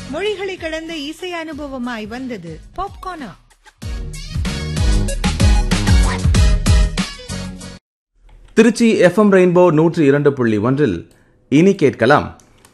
மொழிகளை கடந்த இசை அனுபவமாய் வந்தது பாப்கார்னா திருச்சி எஃப்எம் ரெயின்போ நூற்றி இரண்டு புள்ளி ஒன்றில் இனி கேட்கலாம்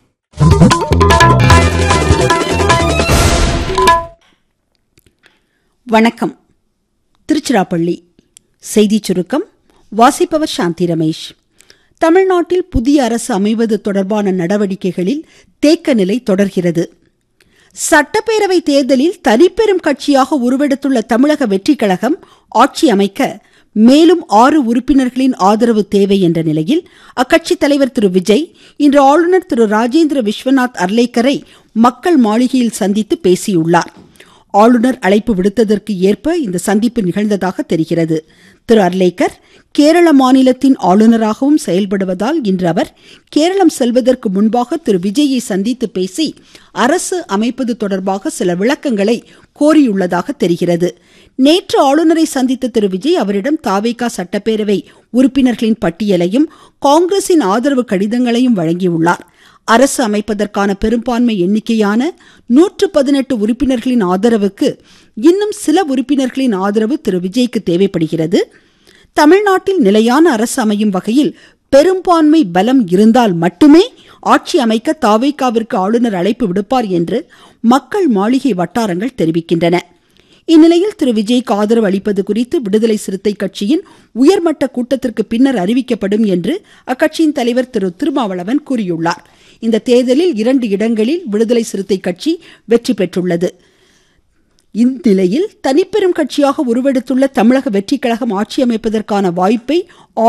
வணக்கம் திருச்சிராப்பள்ளி செய்திச் சுருக்கம் வாசிப்பவர் சாந்தி ரமேஷ் தமிழ்நாட்டில் புதிய அரசு அமைவது தொடர்பான நடவடிக்கைகளில் தேக்க நிலை தொடர்கிறது சட்டப்பேரவை தேர்தலில் தனிப்பெரும் கட்சியாக உருவெடுத்துள்ள தமிழக வெற்றிக் கழகம் ஆட்சி அமைக்க மேலும் ஆறு உறுப்பினர்களின் ஆதரவு தேவை என்ற நிலையில் அக்கட்சி தலைவர் திரு விஜய் இன்று ஆளுநர் திரு ராஜேந்திர விஸ்வநாத் அர்லேக்கரை மக்கள் மாளிகையில் சந்தித்து பேசியுள்ளார் ஆளுநர் அழைப்பு விடுத்ததற்கு ஏற்ப இந்த சந்திப்பு நிகழ்ந்ததாக தெரிகிறது திரு அர்லேக்கர் கேரள மாநிலத்தின் ஆளுநராகவும் செயல்படுவதால் இன்று அவர் கேரளம் செல்வதற்கு முன்பாக திரு விஜயை சந்தித்து பேசி அரசு அமைப்பது தொடர்பாக சில விளக்கங்களை கோரியுள்ளதாக தெரிகிறது நேற்று ஆளுநரை சந்தித்த திரு விஜய் அவரிடம் தாவேகா சட்டப்பேரவை உறுப்பினர்களின் பட்டியலையும் காங்கிரசின் ஆதரவு கடிதங்களையும் வழங்கியுள்ளார் அரசு அமைப்பதற்கான பெரும்பான்மை எண்ணிக்கையான நூற்று பதினெட்டு உறுப்பினர்களின் ஆதரவுக்கு இன்னும் சில உறுப்பினர்களின் ஆதரவு திரு விஜய்க்கு தேவைப்படுகிறது தமிழ்நாட்டில் நிலையான அரசு அமையும் வகையில் பெரும்பான்மை பலம் இருந்தால் மட்டுமே ஆட்சி அமைக்க தாவேகாவிற்கு ஆளுநர் அழைப்பு விடுப்பார் என்று மக்கள் மாளிகை வட்டாரங்கள் தெரிவிக்கின்றன இந்நிலையில் திரு விஜய்க்கு ஆதரவு அளிப்பது குறித்து விடுதலை சிறுத்தை கட்சியின் உயர்மட்ட கூட்டத்திற்கு பின்னர் அறிவிக்கப்படும் என்று அக்கட்சியின் தலைவர் திரு திருமாவளவன் கூறியுள்ளார் இந்த தேர்தலில் இரண்டு இடங்களில் விடுதலை சிறுத்தை கட்சி வெற்றி பெற்றுள்ளது இந்நிலையில் தனிப்பெரும் கட்சியாக உருவெடுத்துள்ள தமிழக வெற்றிக் கழகம் ஆட்சி அமைப்பதற்கான வாய்ப்பை